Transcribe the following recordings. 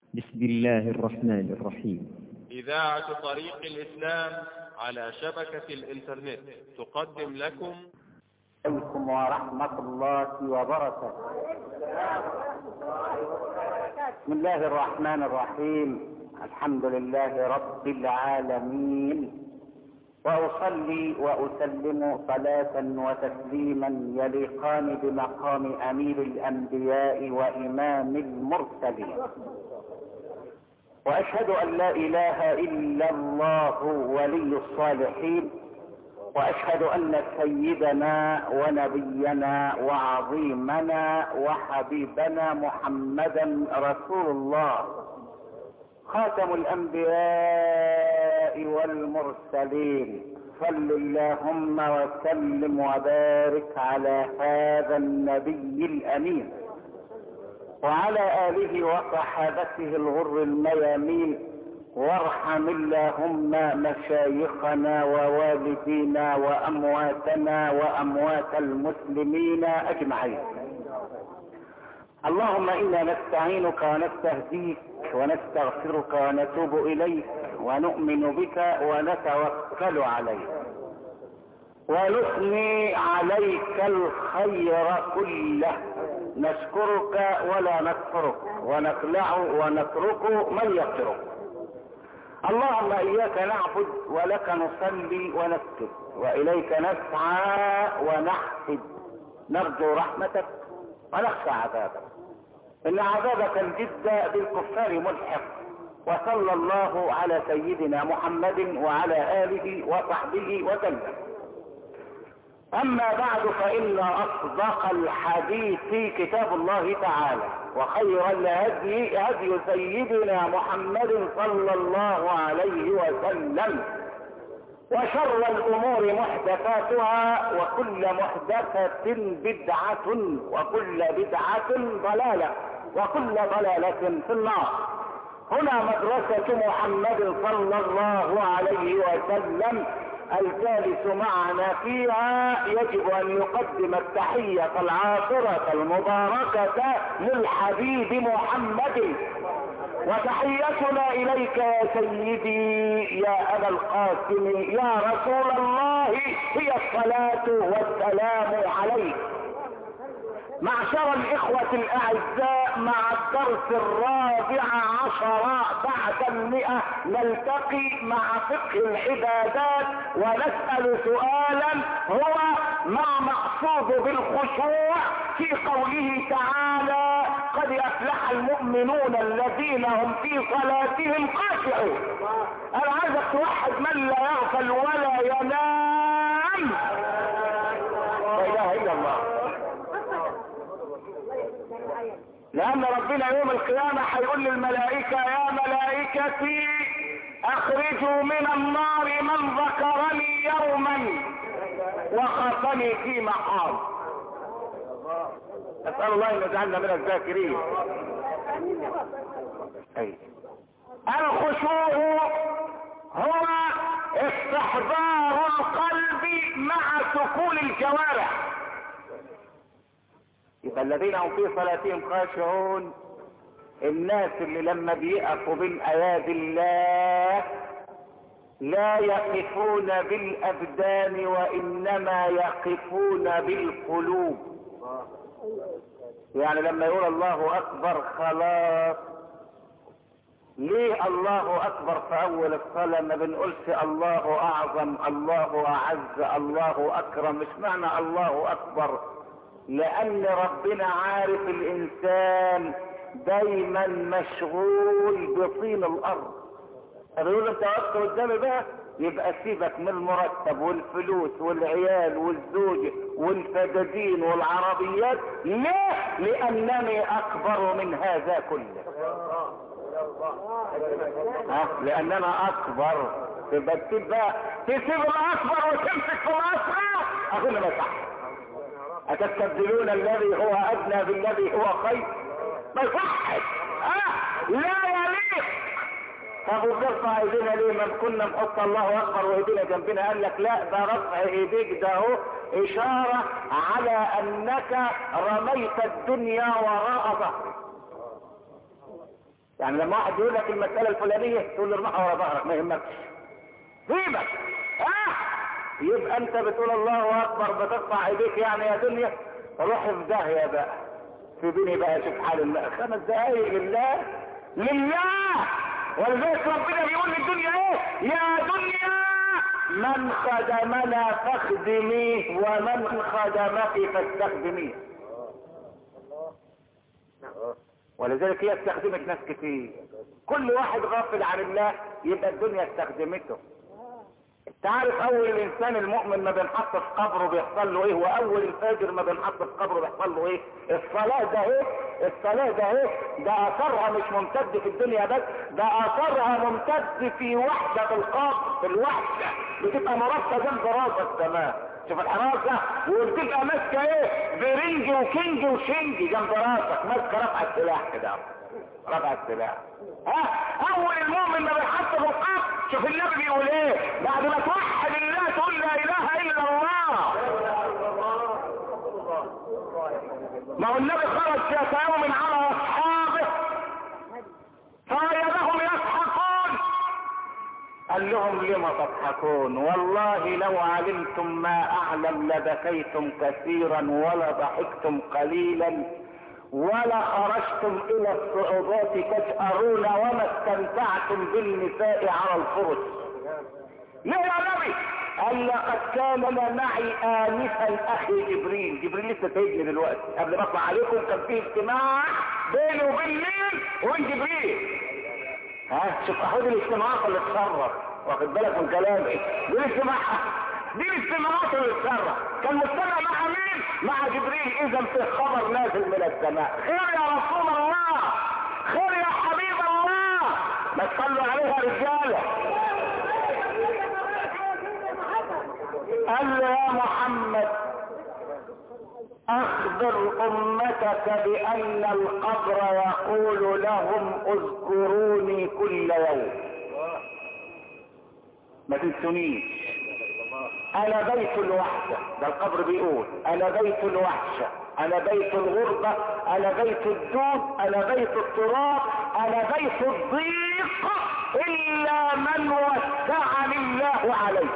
بسم الله الرحمن الرحيم إذاعة طريق الإسلام على شبكة الإنترنت تقدم لكم عليكم ورحمة الله وبركاته بسم الله الرحمن الرحيم الحمد لله رب العالمين وأصلي وأسلم صلاة وتسليما يليقان بمقام أمير الأنبياء وإمام المرسلين وأشهد أن لا إله إلا الله ولي الصالحين واشهد ان سيدنا ونبينا وعظيمنا وحبيبنا محمدا رسول الله خاتم الانبياء والمرسلين صل اللهم وسلم وبارك على هذا النبي الامين وعلى اله وصحابته الغر الميامين وارحم اللهم مشايخنا ووالدينا وامواتنا واموات المسلمين اجمعين اللهم انا نستعينك ونستهديك ونستغفرك ونتوب اليك ونؤمن بك ونتوكل عليك ونثني عليك الخير كله نشكرك ولا نكفرك ونخلع ونترك من يترك اللهم اياك نعبد ولك نصلي ونسجد واليك نسعى ونحسد نرجو رحمتك ونخشى عذابك ان عذابك الجد بالكفار ملحق وصلى الله على سيدنا محمد وعلى اله وصحبه وسلم اما بعد فان اصدق الحديث كتاب الله تعالى وخير الهدي هدي سيدنا محمد صلى الله عليه وسلم وشر الامور محدثاتها وكل محدثة بدعة وكل بدعة ضلالة وكل ضلالة في النار هنا مدرسة محمد صلى الله عليه وسلم الجالس معنا فيها يجب ان يقدم التحية العاطرة المباركة للحبيب محمد وتحيتنا اليك يا سيدي يا ابا القاسم يا رسول الله هي الصلاة والسلام عليك معشر الإخوة الأعزاء مع الدرس الرابع عشر بعد المئة نلتقي مع فقه العبادات ونسأل سؤالا هو ما مقصود بالخشوع في قوله تعالى قد أفلح المؤمنون الذين هم في صلاتهم خاشعون أنا عايزك توحد من لا يغفل ولا ينام لا إله إلا الله لان ربنا يوم القيامة هيقول للملائكة يا ملائكتي اخرجوا من النار من ذكرني يوما وخافني في مقام اسأل الله ان يجعلنا من الذاكرين أي. الخشوع هو استحضار القلب مع سكون الجوارح يبقى الذين هم في صلاتهم خاشعون الناس اللي لما بيقفوا بين ايادي الله لا يقفون بالابدان وانما يقفون بالقلوب يعني لما يقول الله اكبر خلاص ليه الله اكبر في اول الصلاة ما بنقولش الله اعظم الله اعز الله اكرم مش معنى الله اكبر لان ربنا عارف الانسان دايما مشغول بطين الارض يقول انت وقت قدامي بقى يبقى سيبك من المرتب والفلوس والعيال والزوج والفدادين والعربيات ليه لانني اكبر من هذا كله ها لاننا اكبر تبقى تسيب بقى تسيب الاكبر وتمسك في الاصغر اظن ما صح اتستبدلون الذي هو ادنى بالذي هو خير ما يصحش اه لا يليق طب وبنرفع ايدينا ليه ما كنا نحط الله اكبر وايدينا جنبنا قال لك لا ده رفع ايديك ده اهو اشارة على انك رميت الدنيا وراء ظهرك يعني لما واحد يقول لك المسألة الفلانية تقول له ارمحها ورا ظهرك ما يهمكش سيبك ها يبقى انت بتقول الله اكبر بترفع ايديك يعني يا دنيا روح في داهية بقى سيبيني بقى اشوف حال الله خمس دقايق لله لله ولذلك ربنا بيقول للدنيا ايه يا دنيا من خدمنا فاخدميه ومن خدمك فاستخدميه ولذلك هي استخدمت ناس كتير كل واحد غافل عن الله يبقى الدنيا استخدمته تعرف اول الانسان المؤمن ما بينحط في قبره بيحصل له ايه واول الفاجر ما بينحط في قبره بيحصل له ايه الصلاة ده ايه الصلاة ده ايه ده اثرها مش ممتد في الدنيا بس ده اثرها ممتد في وحدة القبر في الوحدة بتبقى مرصة جنب راسك كمان شوف الحراسة وبتبقى ماسكة ايه برنج وكينج وشنج جنب راسك ماسكة رفع السلاح كده رفع السلاح ها اول المؤمن ما بيحط في القبر شوف النبي بيقول ايه بعد ما توحد الله تقول لا اله الا الله ما هو النبي خرج ذات يوم على اصحابه فوجدهم يضحكون قال لهم لم تضحكون والله لو علمتم ما اعلم لبكيتم كثيرا ولا ضحكتم قليلا ولا خرجتم الى الصعوبات تجأرون وما استمتعتم بالنساء على الفرش ليه يا نبي قال لقد كان معي انفا اخي جبريل جبريل لسه سايبني دلوقتي قبل ما اطلع عليكم كان في اجتماع بيني وبين مين وبين جبريل ها شوف اخد الاجتماعات اللي تصرف واخد بالك من كلامي دي الاجتماع دي الاجتماعات اللي تصرف كان مجتمع مع مين مع جبريل اذا في خبر نازل من السماء خير يا رسول الله خير يا حبيب الله ما تصلوا عليها رجاله قال له يا محمد اخبر امتك بان القبر يقول لهم اذكروني كل يوم ما تنسونيش انا بيت الوحدة ده القبر بيقول انا بيت الوحشة انا بيت الغربة انا بيت الدود انا بيت التراب انا بيت الضيق الا من وسعني الله عليه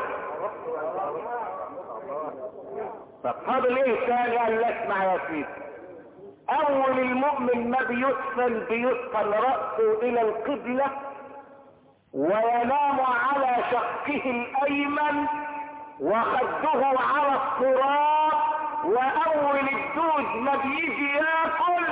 فقبل ايه تاني قال لك اسمع يا سيدي اول المؤمن ما بيدفن بيدفن رأسه الى القبلة وينام على شقه الايمن وخده على التراب واول الدود ما بيجي ياكل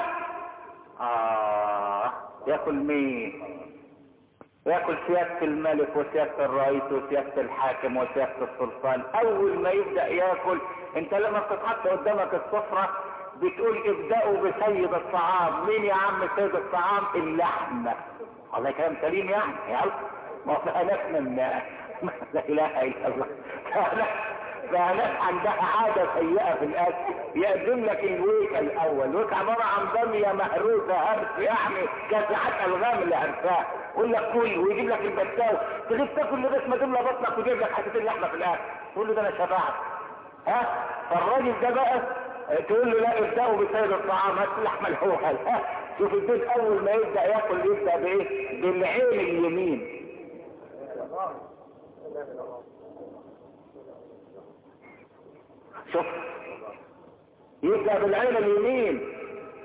اه ياكل مين ياكل سيادة الملك وسيادة الرئيس وسيادة الحاكم وسيادة السلطان اول ما يبدأ ياكل انت لما بتتحط قدامك السفرة بتقول ابدأوا بسيد الطعام مين يا عم سيد الطعام اللحمة والله كلام سليم يعني يلا ما فهناش من لا اله الا الله فهناك عندها عادة سيئة في الاكل يقدم لك الويك الاول الويك عبارة عن بامية مهروسة هرس يعني كاسعات الغام اللي هرساه يقول لك كل ويجيب لك البتاو تجيب تاكل لغايه ما تملى بطنك ويجيب لك حتتين لحمه في الاخر تقول له ده انا شبعت ها فالراجل ده بقى تقول له لا ابدأوا بسيد الطعام هات اللحمه الاول ها شوف البيت اول ما يبدا ياكل يبدا بايه بالعين اليمين شوف يبدأ بالعين اليمين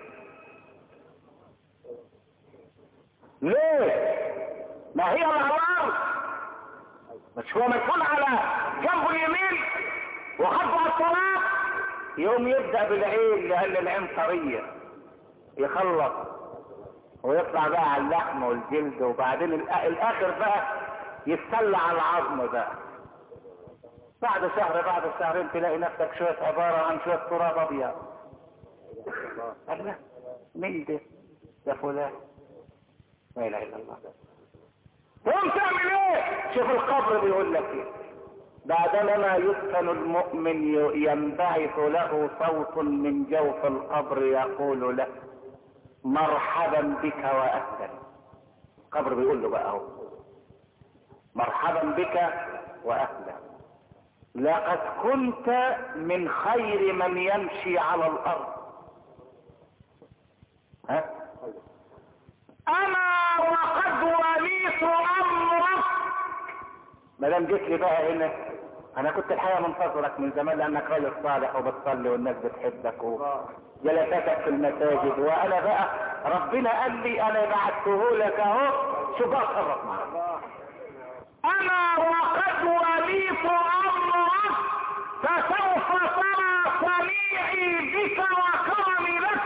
ليه ما هي الأمر مش هو مسؤول على جنبه اليمين وخطه على الطلاق يوم يبدأ بالعين لأن العين طرية يخلص ويطلع بقى على اللحم والجلد وبعدين الآخر بقى يتسلى على العظم بقى بعد شهر بعد شهرين تلاقي نفسك شوية عبارة عن شوية تراب أبيض الله مين ده؟ ده فلان لا اله الا الله قوم تعمل ايه شوف القبر بيقول لك ايه بعدما يدفن المؤمن ينبعث له صوت من جوف القبر يقول له مرحبا بك واهلا القبر بيقول له بقى اهو مرحبا بك واهلا لقد كنت من خير من يمشي على الارض ها انا وقد وليت امرك ما دام جيت لي بقى هنا انا كنت الحقيقه منتظرك من زمان لانك راجل صالح وبتصلي والناس بتحبك وجلساتك في المساجد وانا بقى ربنا قال لي انا بعته لك اهو شو بقى اتصرف معاك انا وقد وليت امرك فسوف ترى صنيعي بك وكرمي لك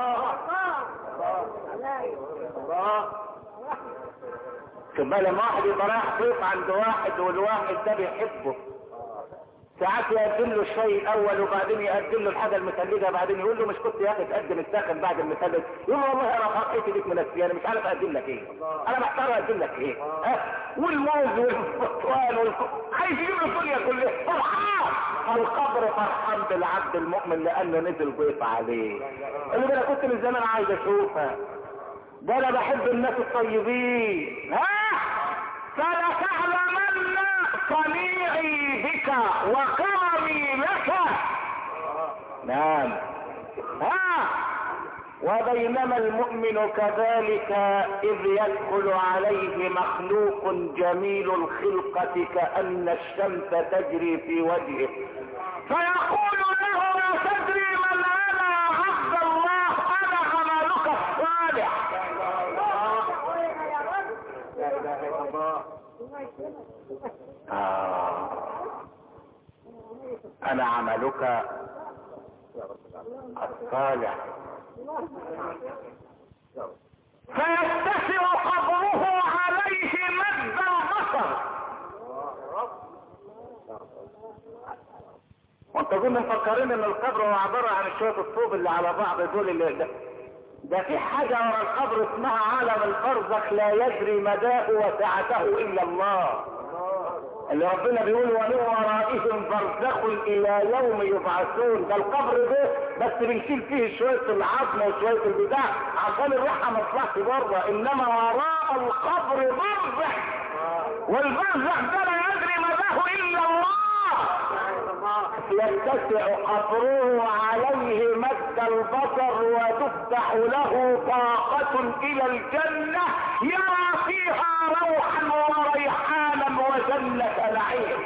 شوف بقى لما واحد يبقى رايح ضيف عند واحد والواحد ده بيحبه ساعات يقدم له الشاي الاول وبعدين يقدم له الحاجه المثلجه بعدين يقول له مش كنت يا اخي تقدم الساخن بعد المثلج يقول له والله انا فرحتي بيك منسي انا مش عارف اقدم لك ايه انا محتار اقدم لك ايه ها والموز والبرتقال والك... عايز يجيب له الدنيا كلها فرحان القبر فرحان بالعبد المؤمن لانه نزل ضيف عليه اللي ده انا كنت من زمان عايز اشوفها ده انا بحب الناس الطيبين ها فلتعلمن صنيعي بك وكرمي لك نعم ها وبينما المؤمن كذلك إذ يدخل عليه مخلوق جميل الخلقة كأن الشمس تجري في وجهه فيقول له لا تدري من أنا عبد الله أنا عملك الصالح آه. أنا عملك الصالح فيتسع قبره عليه مد البصر وانت كنا مفكرين ان القبر هو عبارة عن شوية الطوب اللي على بعض دول اللي ده ده في حاجة ورا القبر اسمها عالم البرزخ لا يدري مداه وسعته الا الله اللي ربنا بيقول ومن ورائهم برزخ الى يوم يبعثون ده القبر ده بس بنشيل فيه شويه العظم وشويه البتاع عشان الروح ما تطلعش بره انما وراء القبر برزخ والبرزخ ده لا يدري مداه الا الله يتسع قبره عليه مد البصر وتفتح له طاقة الى الجنة يرى فيها روحا وريحانا وجنة نعيم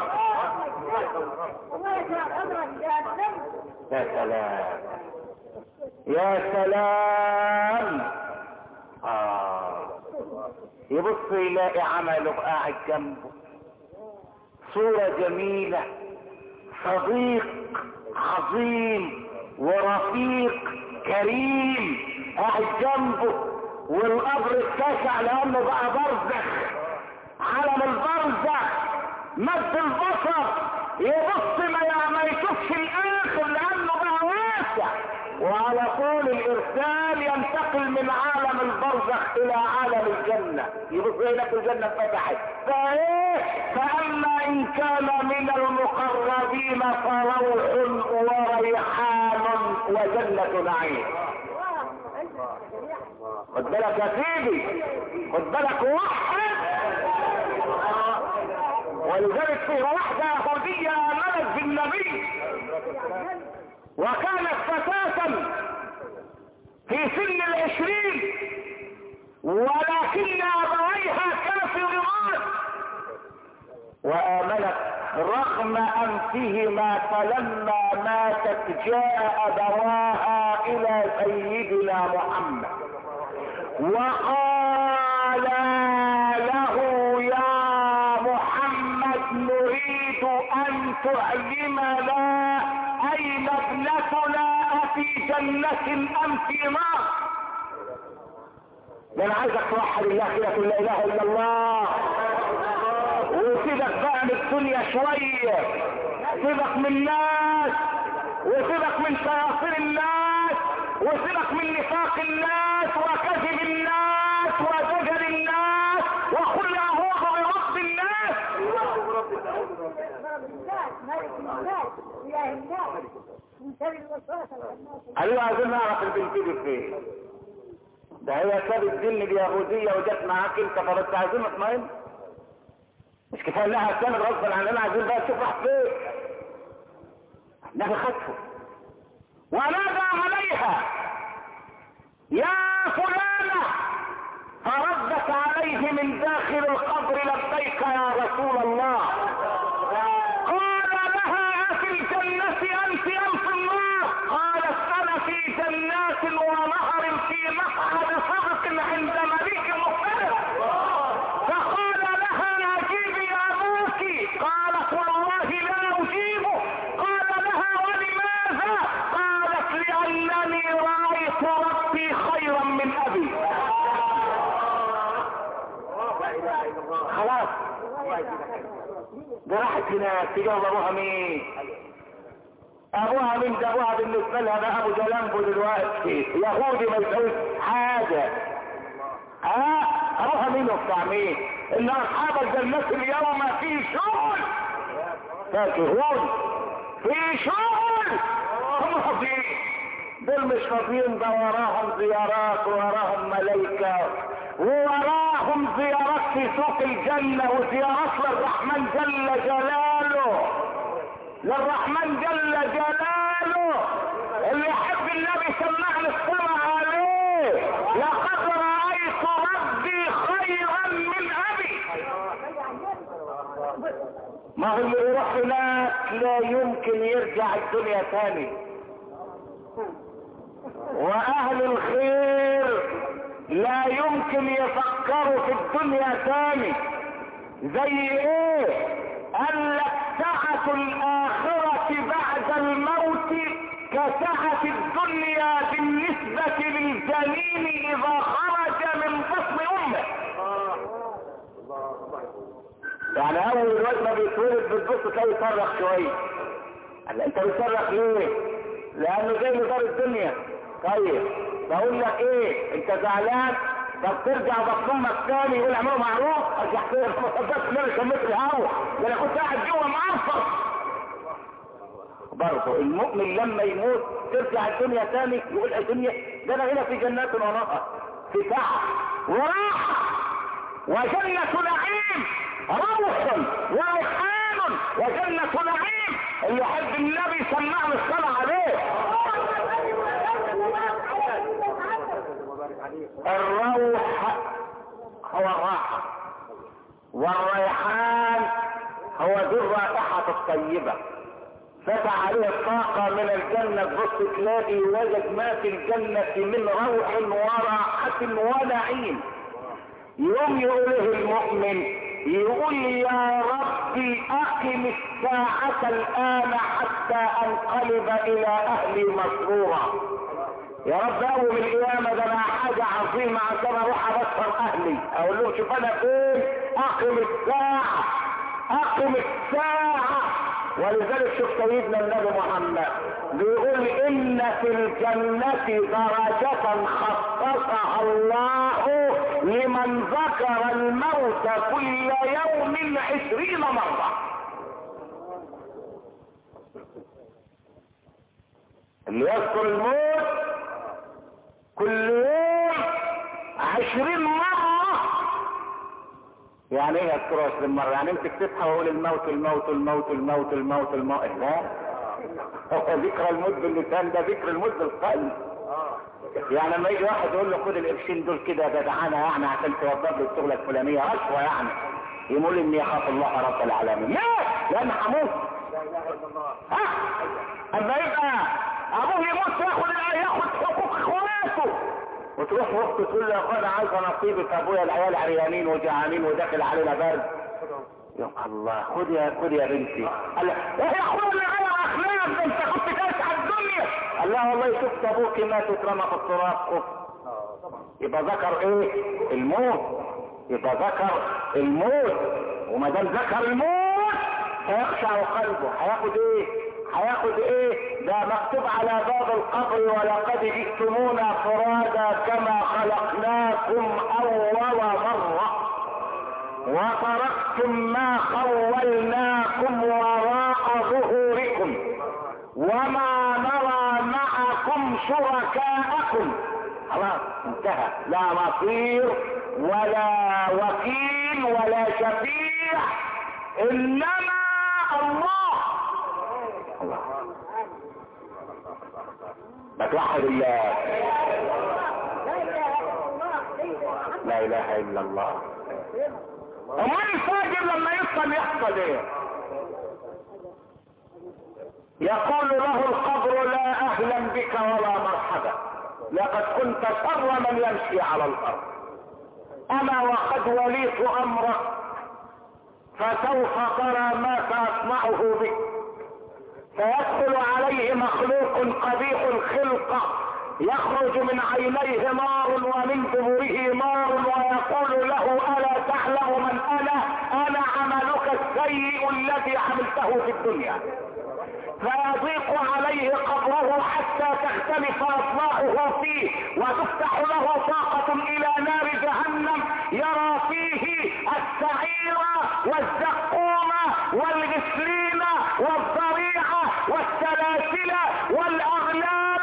يا سلام يا سلام آه. يبص يلاقي عمله قاعد جنبه صورة جميلة صديق عظيم ورفيق كريم قاعد جنبه والقبر اتسع لانه بقى برزخ عالم البرزخ مد البصر يبص ما ما يشوفش الاخر لانه بقى واسع وعلى طول الارسال ينتقل من عالم البرزخ الى عالم الجنة يبص هناك الجنة فتحت فايه فاما ان كان من المقربين فروح وريحان وجنة نعيم خد بالك يا سيدي خد بالك وحد ولذلك في واحدة يهودية آمنت بالنبي وكانت فتاة في سن العشرين ولكن أبويها كافران وآمنت رغم أنفهما فلما ماتت جاء أبواها إلى سيدنا محمد وقال له يا محمد نريد أن تعلمنا أين ابنتنا أفي جنة أم في نار ده أنا عايزك توحد الله كده لا إله إلا الله وسيبك بقى من الدنيا شوية سيبك من الناس وسيبك من شياطين الناس وسيبك من نفاق الناس وكذب الناس وزجر الناس وقل اعوذ برب الناس ايوه عايزين نعرف البنت دي فين ده هي سابت دين اليهوديه وجت معاك انت فبس عايزين نطمئن مش كفايه انها كانت غصبا عننا عايزين بقى نشوف راح فين النبي خطفه ونادى عليها يا فلانة فردت عليه من داخل القبر لبيك يا رسول الله قال لها في الجنة أنت أم في النار قالت أنا في جنات ونهر في مقعد صدق عند مليك مختلف فقال لها أجيبي أبوك قالت والله لا أجيبه قال لها ولماذا قالت لأنني رأيت ربي خيرا من أبي خلاص ده راحت هناك تجاوب ابوها مين ابوها مين ده ابوها بالنسبه لها ده ابو جلامبو دلوقتي يهودي ما يسويش حاجه ها ابوها مين وبتاع مين ان اصحاب الجنه اليوم في شغل فاكهون في شغل هم فاضيين دول مش فاضيين ده وراهم زيارات وراهم ملايكه ووراهم زيارات في سوق الجنة وزيارات للرحمن جل جلاله للرحمن جل جلاله اللي يحب النبي سمعنا السمع عليه لقد رأيت ربي خيرا من أبي ما هو اللي يروح هناك لا يمكن يرجع الدنيا تاني واهل الخير لا يمكن يفكروا في الدنيا تاني زي ايه قال لك سعة الاخرة بعد الموت كسعة الدنيا بالنسبة للجنين اذا خرج من بطن امه يعني اول الواد ما بيتولد بتبص تلاقي يصرخ شويه قال انت بتصرخ ليه لانه جاي لدار الدنيا طيب بقول لك ايه انت زعلان طب ترجع بطن امك تاني يقول اعملوا معروف ارجع كده ما صدقت ان انا شميت الهوا ده انا كنت قاعد جوه معصر برضه المؤمن لما يموت ترجع الدنيا تاني يقول الدنيا ده انا هنا في جنات ونهر في ساعه وراحه وجنة نعيم روح وريحان وجنة نعيم اللي يحب النبي سمعنا الصلاة عليه الروح هو الراحة والريحان هو ذو الرائحة الطيبة فتح عليه الطاقة من الجنة تبص تلاقي وجد ما في الجنة من روح وراحة ونعيم يوم يقوله المؤمن يقول يا ربي اقم الساعة الان حتى انقلب الى اهلي مسرورا يا رب اول القيامة ده انا حاجة عظيمة عشان اروح ابشر اهلي اقول لهم شوف انا فين اقم الساعة اقم الساعة ولذلك شوف سيدنا النبي محمد بيقول ان في الجنة درجة خصصها الله لمن ذكر الموت كل يوم عشرين مرة اللي يذكر الموت كل يوم عشرين مرة يعني ايه يذكره عشرين مرة يعني امسك تصحى واقول الموت الموت الموت الموت الموت الموت لا هو ذكر الموت باللسان ده ذكر الموت بالقلب يعني لما يجي واحد يقول له خد القرشين دول كده يا جدعانه يعني عشان توضب لي الشغله الفلانيه رشوه يعني يقول اني اخاف الله رب العالمين ليه؟ لان هموت ها اما يبقى ابوه يموت ياخد ياخد حقوق اخواته وتروح اخته تقول له يا اخوانا عايزه نصيبي في ابويا العيال عريانين وجعانين وداخل علينا برد يا الله خد يا خد يا بنتي قال لها ايه يا اخويا اللي غير اخلاق ده انت كنت جالس على الدنيا قال لها والله شفت ابوك مات اترمى في التراب خف يبقى ذكر ايه الموت يبقى ذكر الموت وما دام ذكر الموت هيخشع قلبه هياخد ايه هياخد ايه ده مكتوب على باب القبر ولقد جئتمونا فرادا كما خلقناكم اول مره وتركتم ما خولناكم وراء ظهوركم وما نرى معكم شركاءكم خلاص انتهى لا نصير ولا وكيل ولا شفيع انما الله الله ما توحد الله لا لا اله الا الله امال الفاجر لما يصل يحصل ايه يقول له القبر لا اهلا بك ولا مرحبا لقد كنت شر من يمشي على الارض انا وقد وليت امرك فسوف ترى ما ساصنعه بك فيدخل عليه مخلوق قبيح الخلقة يخرج من عينيه نار ومن دبره نار ويقول له الا تعلم من انا انا عملك السيء الذي عملته في الدنيا فيضيق عليه قبره حتى تختلف اصلاحه فيه وتفتح له طاقة الى نار جهنم يرى فيه السعير والزقوم والغسلين والضريع والسلاسل والاغلال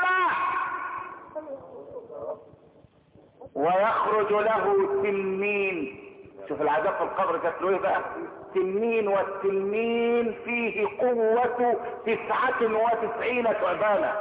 ويخرج له تنين شوف العذاب في القبر كانت له ايه بقى تنين والتنين فيه قوة تسعة وتسعين ثعبانا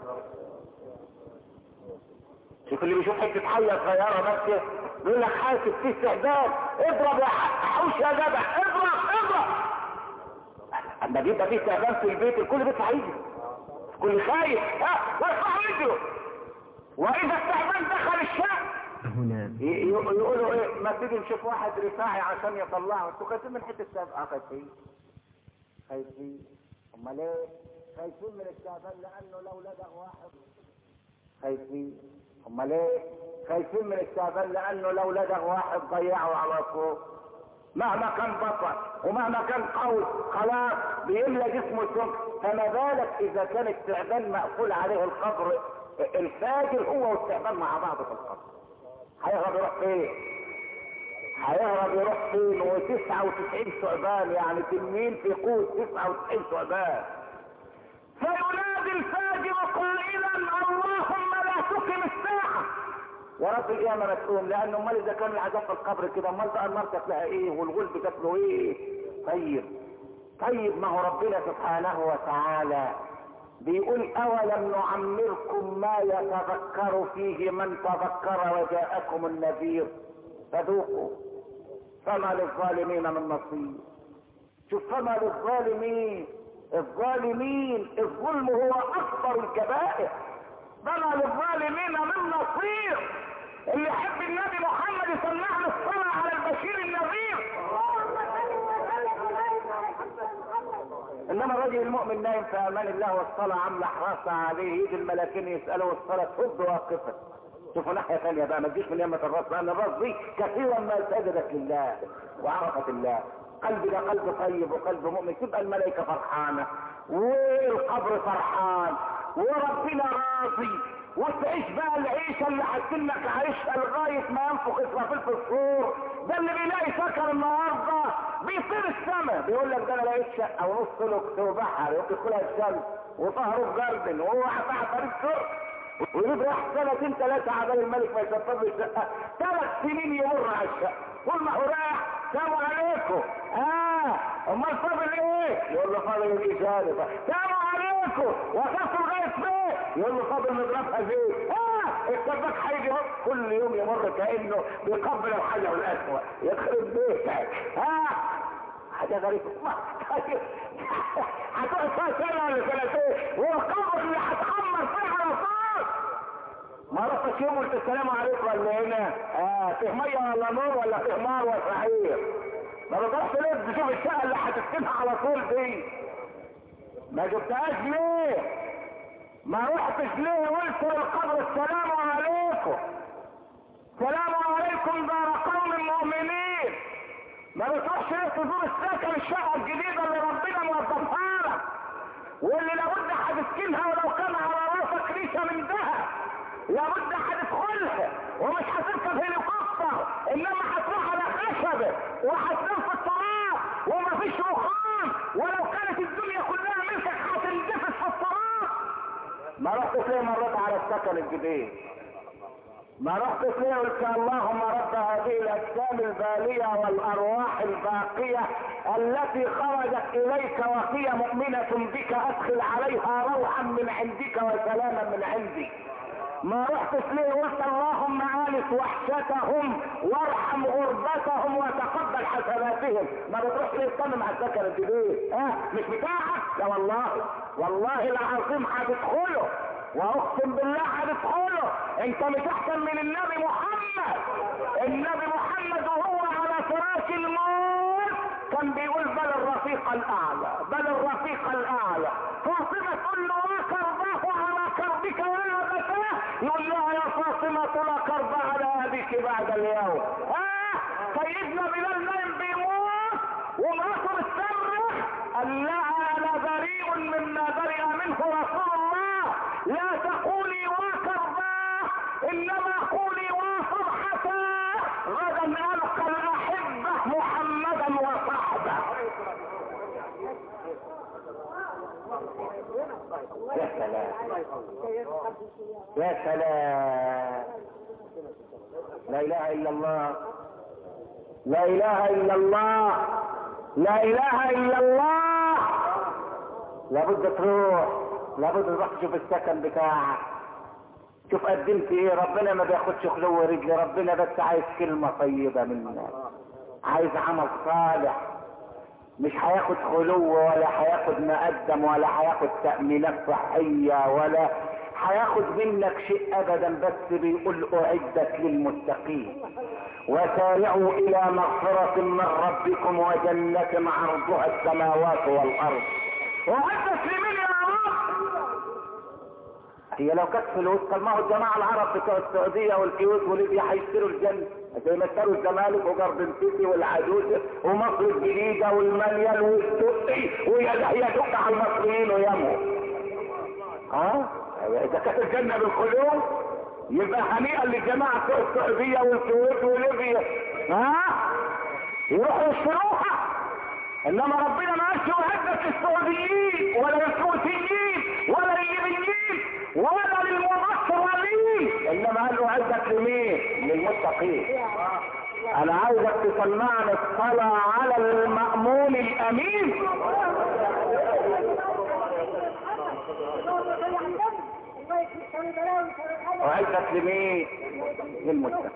شوف اللي بيشوف حتة حية صغيرة ماشية بيقول لك حاسب فيه استعداد اضرب يا حوش يا جدع اضرب اضرب اما بيبقى فيه استعداد في البيت الكل بيطلع هيجي الكل خايف ها ويرفع رجله واذا استعبان دخل الشام هنا ي- يقولوا ايه ما تيجي نشوف واحد رفاعي عشان يطلعه انتوا خايفين من حته السبق اه خايفين خايفين امال ايه خايفين من التعبان لانه لو لدغ واحد خايفين امال ايه خايفين من التعبان لانه لو لدغ واحد ضيعه على طول مهما كان بطل ومهما كان قوي خلاص بيملى جسمه سم فما بالك اذا كان التعبان مقفول عليه القبر الفاجر هو والتعبان مع بعض في القبر هيهرب يروح فين هيهرب يروح فين وتسعة وتسعين ثعبان يعني تنين في قوة تسعة وتسعين ثعبان فينادي الفاجر قائلا اللهم لا تقم الساعة ورب القيامة ما تقوم لأنه امال إذا كان العذاب في القبر كده امال بقى النار كانت لها إيه والغلب كانت له إيه طيب طيب ما هو ربنا سبحانه وتعالى بيقول أولم نعمركم ما يتذكر فيه من تذكر وجاءكم النذير فذوقوا فما للظالمين من نصير شوف فما للظالمين الظالمين الظلم هو أكبر الكبائر فما للظالمين من نصير اللي يحب النبي محمد يسمع له الصلاة على البشير النذير انما الرجل المؤمن نايم في امان الله والصلاة عاملة حراسة عليه يجي الملاكين يسألوا الصلاة تفض واقفة شوفوا ناحية ثانية بقى ما تجيش من يمة الراس لان الراس دي كثيرا ما سجدت لله وعرفت الله قلبي ده قلب طيب وقلب مؤمن تبقى الملائكة فرحانة والقبر فرحان وربنا راضي وتعيش بقى العيشة اللي هتكلك عيشها لغاية ما ينفخ اسرافيل في الصور ده اللي بيلاقي سكر النهاردة بيطير السما بيقول لك ده انا لقيت شقة ونص لوكس وبحر وتدخلها الشمس وطهره في جاردن وهو على طريق سر ويجيب راح سنتين ثلاثة عبال الملك ما يسطب الشقة ثلاث سنين يمر على الشقة كل ما هو رايح سلام عليكم اه امال فاضل ايه يقول له فاضل الاجابة سلام عليكم وصلت لغاية فين يقول له فاضل نضربها فين اه السباك هيجي كل يوم يمر كانه بيقبل الحجر الاسود يخرب بيتك اه حاجة غريبة هتقعد فيها سنة ولا سنتين والقبر اللي هتخمر فيها على طول ما رحتش يوم قلت السلام عليكم ولا هنا اه فيه ميه ولا نور ولا فيه نار ولا سعير ما بتروحش ليه تشوف الشقه اللي هتسكنها على طول دي ما جبتهاش ليه ما رحتش ليه قلت للقبر السلام عليكم سلام عليكم دار قوم مؤمنين ما بتروحش ليه تزور السكن الشقه الجديده اللي ربنا موظفها لك واللي لابد هتسكنها ولو كان على راسك ريشه من ذهب لابد هتدخلها ومش هتركب هليكوبتر انما هتروح على خشبه وهتنام في التراب ومفيش رخام ولو كانت الدنيا كلها ملكك هتندفس في التراب ما رحت ليه مرات على السكن الجديد ما رحت ليه قلت اللهم رب هذه الاجسام الباليه والارواح الباقيه التي خرجت اليك وهي مؤمنه بك ادخل عليها روحا من عندك وسلاما من عندي ما رحتش ليه قلت اللهم آلف وحشتهم وارحم غربتهم وتقبل حسناتهم ما بتروح ليه تستنى مع السكن الجديد ها مش بتاعك لا والله والله العظيم هتدخله واقسم بالله هتدخله انت مش احسن من النبي محمد النبي محمد وهو على فراش الموت كان بيقول بل الرفيق الاعلى بل الرفيق الاعلى فاطمه تقول له ما كرباه على كربك يا ابتاه يقول لها يا فاطمه لا كرب على ابيك بعد اليوم اه سيدنا بلال نايم بيموت ومراته بتصرخ قال لها انا بريء مما برئ منه رسول الله لا تقولي وكرباه انما قولي وفرحته غدا القى الاحبه محمدا وصحبه يا سلام يا سلام لا اله الا الله لا اله الا الله لا اله الا الله لابد تروح لابد تروح تشوف السكن بتاعك شوف قدمت ايه ربنا ما بياخدش خلو رجل ربنا بس عايز كلمة طيبة منك عايز عمل صالح مش هياخد خلو ولا هياخد مقدم ولا هياخد تأمينات صحية ولا هياخد منك شيء ابدا بس بيقول اعدت للمتقين وسارعوا الى مغفرة من ربكم وجنة عرضها السماوات والارض اعدت لمن يا رب هي لو كانت فلوس كان ما هو الجماعه العرب بتوع السعوديه والكويت وليبيا هيشتروا الجنه زي ما اشتروا الزمالك وجاردن سيتي والعجوز ومصر الجديده والمليان والسقي ويدق على المصريين ويموا ها اذا كانت الجنه بالقلوب يبقى هنيئا للجماعه بتوع السعوديه والكويت وليبيا ها يروحوا يشتروها انما ربنا ما قالش وهدت للسعوديين ولا للكويتيين ولا للليبيين ولا للمنصرين انما قال له عزك لمين للمتقين انا عايزك تسمعني الصلاة على المأمون الامين وعزك لمين للمتقين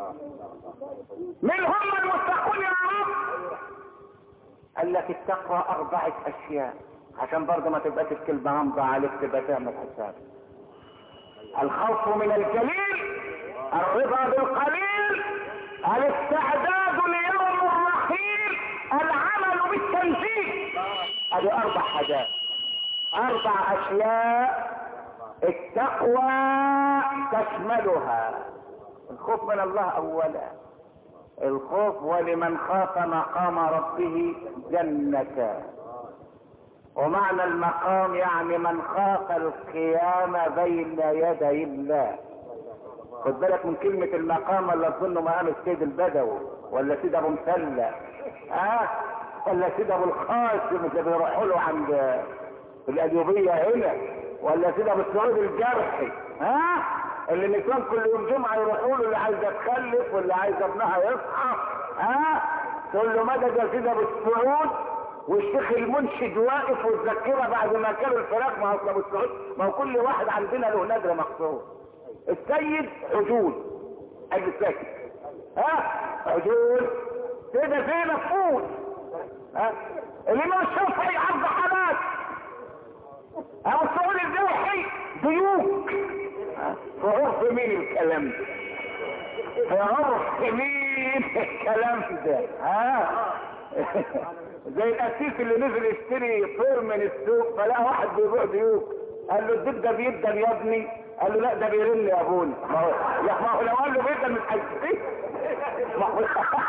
من هم المتقون يا رب قال لك التقوى اربعة اشياء عشان برضه ما تبقاش الكلمة غامضة عليك تبقى تعمل حساب الخوف من الجليل الرضا بالقليل الاستعداد ليوم الرحيل العمل بالتنفيذ هذه اربع حاجات اربع اشياء التقوى تشملها الخوف من الله اولا الخوف ولمن خاف مقام ربه جنتان ومعنى المقام يعني من خاف القيام بين يدي الله خد بالك من كلمة المقام ولا تظن مقام السيد البدوي ولا سيد ابو مسلة اه ولا سيد ابو القاسم اللي بيروحوا له عند الأليوبية هنا ولا سيد ابو السعود الجرحي ها آه؟ اللي النسوان كل يوم جمعة يروحوا له اللي عايزة تخلف واللي عايزة ابنها يصحى ها آه؟ تقول له مدد يا سيد ابو السعود والشيخ المنشد واقف والذاكره بعد ما كانوا الفراق ما اصل ابو السعود ما هو كل واحد عندنا له نادره مخصوص السيد عجول ادي السيد ها عجول كده فين فوق ها الامام الشافعي عبد حماد ابو السعود الجوحي ديوك في عرف مين الكلام ده في عرف مين الكلام ده ها زي الاسيس اللي نزل يشتري طير من السوق فلقى واحد بيبيع ديوك قال له الديب ده بيدن يا ابني قال له لا ده بيرن يا ابونا ما هو يا ما هو لو قال له بيدن مش هيشتري ما هو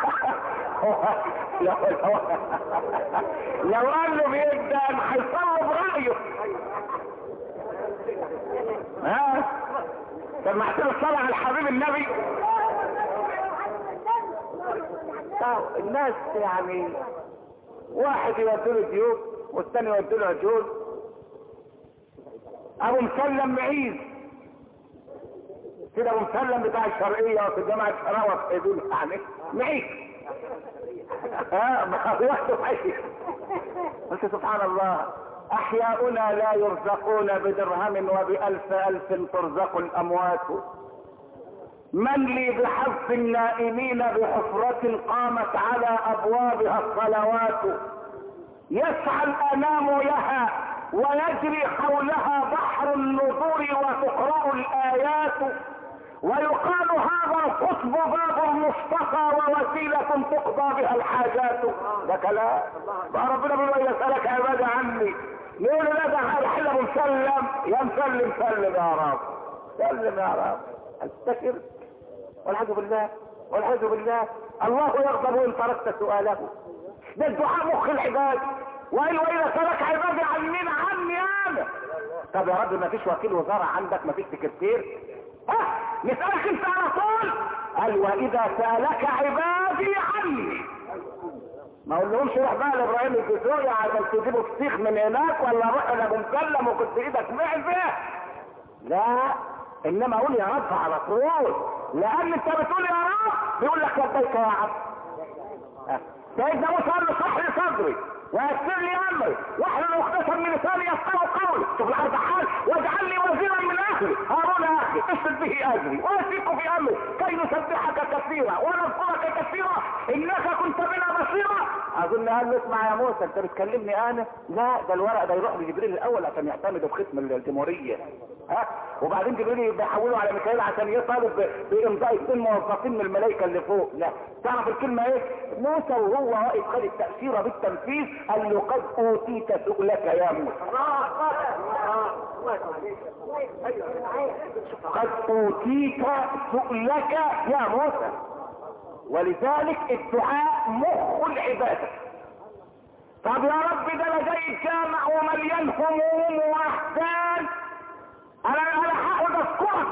لو لو قال له بيدن هيصلب رايه ها سمعت له الصلاه على الحبيب النبي طب الناس يعني واحد يودي له ديوك والثاني يودي له عجول ابو مسلم معيز كده ابو مسلم بتاع الشرقية وفي جامعة شراوة في دول يعني معيز ها ما هو واحد معيز قلت سبحان الله احياؤنا لا يرزقون بدرهم وبالف الف ترزق الاموات من لي بحظ النائمين بحفرة قامت على ابوابها الصلوات يسعى الانام لها ويجري حولها بحر النذور وتقرأ الايات ويقال هذا القطب باب المصطفى ووسيلة تقضى بها الحاجات ده كلام ربنا بيقول اذا سألك عبادي عني يقول لا ده احنا مسلم يا مسلم سلم يا رب سلم يا رب استكر والعياذ بالله والعياذ بالله الله يغضب ان تركت سؤاله ده الدعاء مخ العباد وإن وإذا سألك عبادي عني عني انا طب يا رب ما فيش وكيل وزارة عندك ما فيش سكرتير ها نسألك انت على طول قال واذا سألك عبادي عني ما اقول لهمش روح بقى لابراهيم الجزوري عشان تجيبوا فسيخ من هناك ولا روح لابو مسلم وكنت ايدك معزه لا انما اقول يا رب على طول لان انت بتقول يا رب بيقول لك لبيك يا عبد سيدنا موسى قال له اشرح لي صدري ويسر لي امري واحلل عقدة من لساني يفقهوا قولي شوف الارض حال واجعل لي وزيرا من اهلي هارون اخي اشد به اجري واشرك في امري كي نسبحك كثيرا ونذكرك كثيرا انك كنت بنا بصيرا اظن قال له اسمع يا موسى انت بتكلمني انا لا ده الورق ده يروح لجبريل الاول عشان يعتمد بختم الجمهوريه ها وبعدين جبريل بيحوله على ميكائيل عشان يطالب بامضاء اثنين موظفين من الملائكه اللي فوق لا تعرف الكلمه ايه موسى وهو واقف خد التاشيره بالتنفيذ قال له قد اوتيت سؤلك يا موسى قد اوتيت سؤلك يا موسى ولذلك الدعاء مخ العباده طب يا رب ده انا جاي الجامع ومليان هموم واحزان انا انا هقعد اذكرك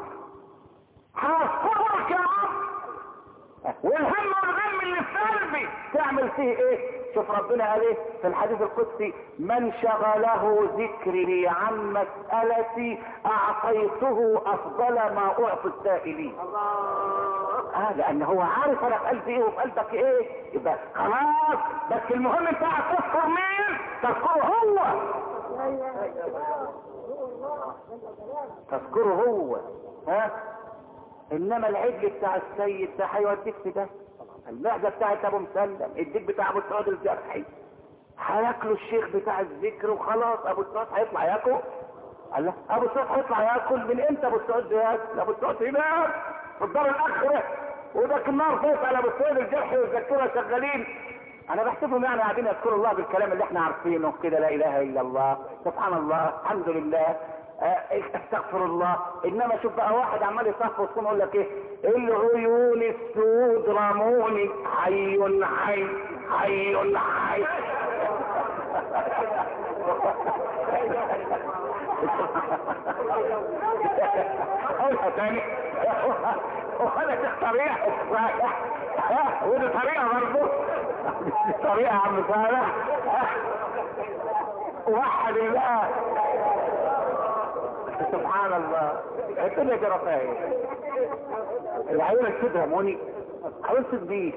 هذكرك يا رب والهم والغم اللي في قلبي تعمل فيه ايه شوف ربنا قال ايه في الحديث القدسي من شغله ذكري عن مسألتي اعطيته افضل ما اعطي السائلين اه لان هو عارف انا في قلبي ايه وفي قلبك ايه يبقى خلاص بس المهم انت تذكر مين تذكره هو تذكره هو ها انما العجل بتاع السيد ده هيوديك في ده المعدة بتاعت ابو مسلم الديك بتاع ابو سعود الجرحي هياكلوا الشيخ بتاع الذكر وخلاص ابو سعود هيطلع ياكل الله ابو سعود هيطلع ياكل من امتى ابو سعود بياكل ابو سعود هناك في الدار الاخره وده النار فوق على ابو سعود الجرحي والذكوره شغالين انا بحسبهم يعني قاعدين يذكروا الله بالكلام اللي احنا عارفينه كده لا اله الا الله سبحان الله الحمد لله استغفر الله انما شوف بقى واحد عمال يصفر ويكون يقول لك ايه العيون السود رموني حي حي حي حي قولها تاني وخلت الطريقة ودي طريقة برضه دي طريقة يا عم صالح وحد الله سبحان الله الدنيا دي رفاهية العيون السود رموني عيون سود مين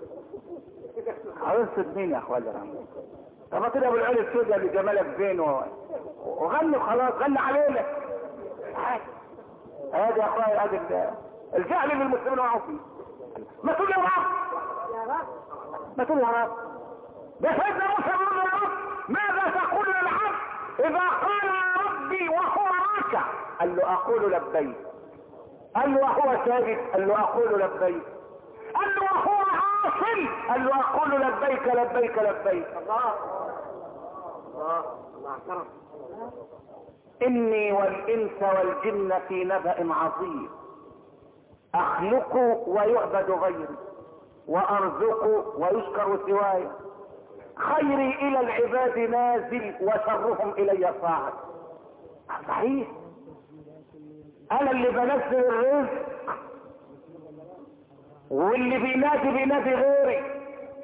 عيون سود مين يا اخوانا طب ما كده ابو العين السود اللي جمالك فين و... وغني خلاص غني علينا هذا يا اخويا هذا الجهل بالمسلمين وقعوا فيه ما تقول يا رب ما تقول يا رب ده سيدنا موسى بيقول يا رب ماذا تقول للعبد اذا قال يا ربي وهو راكع قال له اقول لبيك قال له وهو ساجد قال له اقول لبيك قال له وهو عاصم قال له اقول لبيك لبيك لبيك الله الله الله اني والانس والجن في نبأ عظيم اخلق ويعبد غيري وارزق ويشكر سواي خيري الى العباد نازل وشرهم الي صاعد صحيح انا اللي بنزل الرزق واللي بينادي بينادي غيري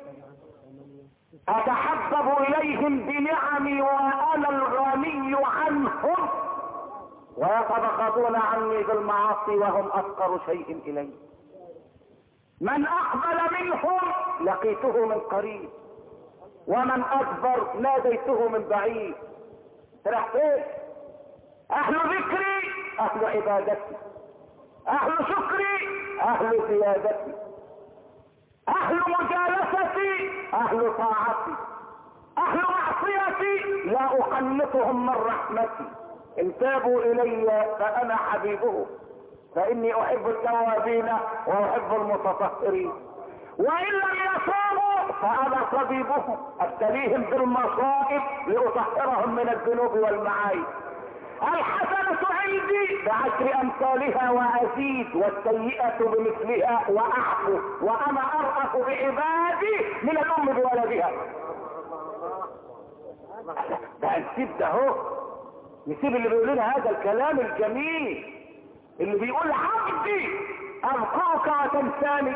اتحبب اليهم بنعمي وانا الغني عنهم ويتبغضون عني بالمعاصي وهم افقر شيء الي من اقبل منهم لقيته من قريب ومن ادبر ناديته من بعيد راح فين اهل ذكري اهل عبادتي اهل شكري اهل زيادتي اهل مجالستي اهل طاعتي اهل معصيتي لا اقنطهم من رحمتي ان تابوا الي فانا حبيبهم فاني احب التوابين واحب المتطهرين وان لم يصوموا فانا طبيبهم ابتليهم بالمصائب لاطهرهم من الذنوب والمعايب الحسنة عندي بعشر امثالها وازيد والسيئة بمثلها واعفو وانا ارأف بعبادي من الام بولدها ده نسيب ده هو نسيب اللي بيقول لنا هذا الكلام الجميل اللي بيقول عبدي اذكرك وتنساني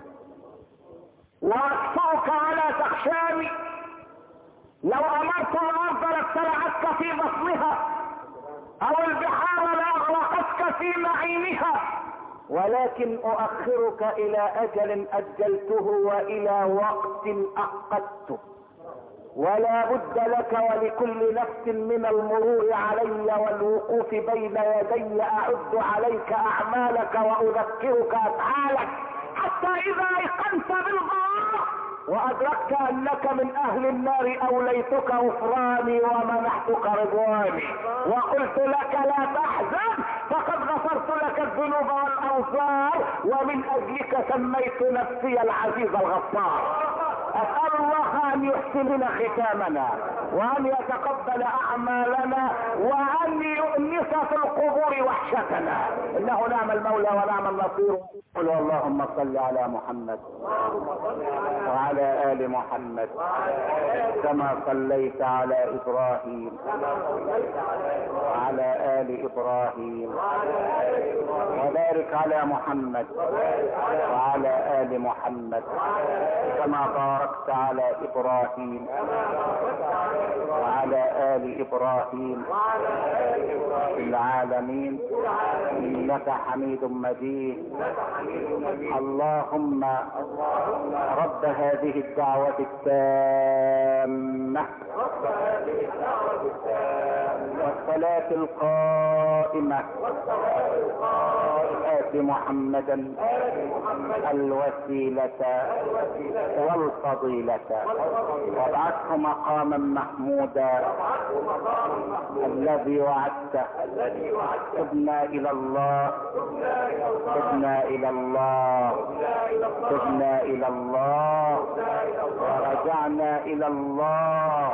واكفرك ولا تخشاني لو امرت الارض لابتلعتك في بطنها او البحار لاغرقتك في معينها ولكن اؤخرك الى اجل اجلته والى وقت اقدته ولا بد لك ولكل نفس من المرور علي والوقوف بين يدي اعد عليك اعمالك واذكرك افعالك حتى اذا ايقنت بالغار وادركت انك من اهل النار اوليتك غفراني ومنحتك رضواني وقلت لك لا تحزن فقد غفرت لك الذنوب والاوزار ومن اجلك سميت نفسي العزيز الغفار اسال الله ان يحسن لنا ختامنا وان يتقبل اعمالنا وان يؤنس في القبور وحشتنا انه نعم المولى ونعم النصير قل اللهم صل على محمد وعلى ال محمد كما صليت على ابراهيم وعلى ال ابراهيم وبارك على محمد وعلى ال محمد كما باركت على ابراهيم وعلى ال ابراهيم في العالمين انك حميد مجيد اللهم رب هذه الدعوة التامة والصلاة القائمة آت محمدا الوسيلة والفضيلة وابعثه مقاما محمودا الذي وعدته تبنا إلى الله تبنا إلى الله تبنا إلى الله ورجعنا إلى الله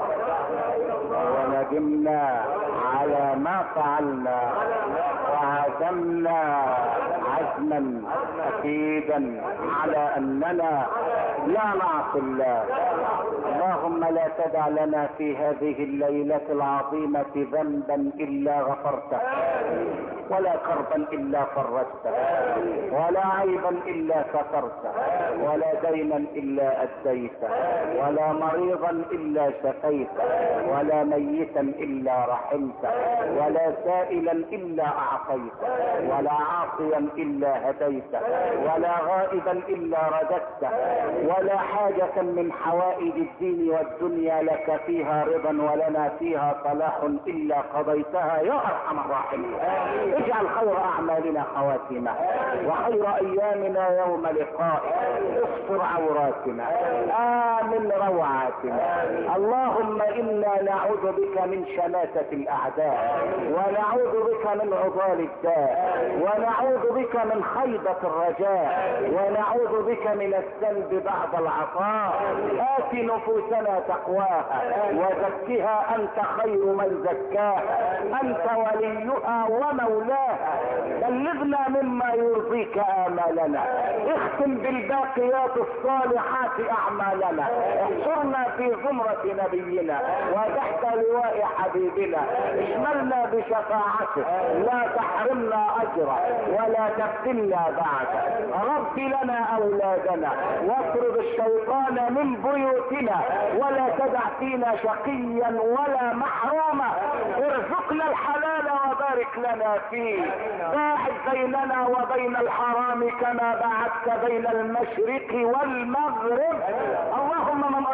وندمنا على ما فعلنا وعزمنا عزما اكيدا على اننا لا نعصي الله اللهم لا تدع لنا في هذه الليلة العظيمة ذنبا الا غفرته ولا كربا الا فرجته ولا عيبا الا سترته ولا دينا الا اديته ولا مريضا الا شفيته ولا ميتا الا رحمته ولا سائلا الا اعطيته ولا عاصيا الا هديته ولا غائبا الا رددته ولا حاجة من حوائج الدين والدنيا لك فيها رضا ولنا فيها صلاح الا قضيتها يا ارحم الراحمين اجعل خير اعمالنا خواتمه وخير ايامنا يوم لقائك استر عوراتنا امن روعاتنا اللهم انا نعوذ بك من شماتة الاعداء ونعوذ بك من عضال الداء ونعوذ بك من خيبة الرجاء ونعوذ بك من السلب بعد العطاء آت نفوسنا تقواها وزكها أنت خير من زكاها أنت وليها ومولاها بلغنا مما يرضيك آمالنا اختم بالباقيات الصالحات أعمالنا احشرنا في زمرة نبينا وتحت لواء حبيبنا اشملنا بشفاعته لا تحرمنا أجره ولا تفتنا بعده رب لنا أولادنا واطرد الشيطان من بيوتنا ولا تدع فينا شقيا ولا محروما ارزقنا الحلال وبارك لنا فيه باعد بيننا وبين الحرام كما بعدت بين المشرق والمغرب اللهم من اراد ان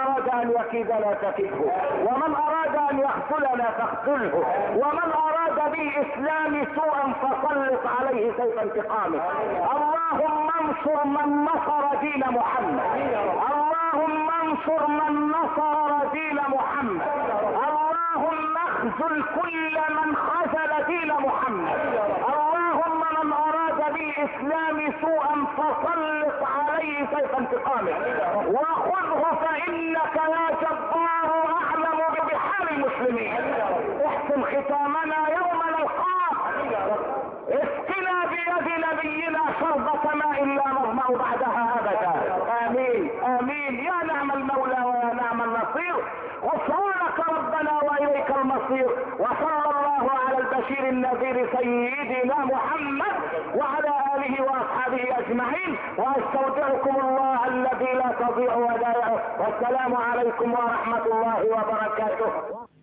ان يكيدنا فكده ومن اراد ان يخذلنا فاخذله ومن اراد بالاسلام سوءا فسلط عليه سيف انتقامه اللهم انصر من نصر دين محمد اللهم انصر من نصر دين محمد اللهم اخذل كل من خذل دين محمد اللهم من اراد بالاسلام سوءا فسلط عليه سيف انتقامه وخذه فانك يا جبار اعلم بحال المسلمين احسن ختامنا يوم نلقاك اسقنا بيد نبينا شربة ماء لا نظمأ بعدها ابدا امين امين يا نعم المولى ويا نعم النصير غفرانك ربنا واليك المصير وصلى الله على البشير النذير سيدنا محمد وعلى اله واصحابه اجمعين واستودعكم الله الذي لا تضيع ودائعه والسلام عليكم ورحمه الله وبركاته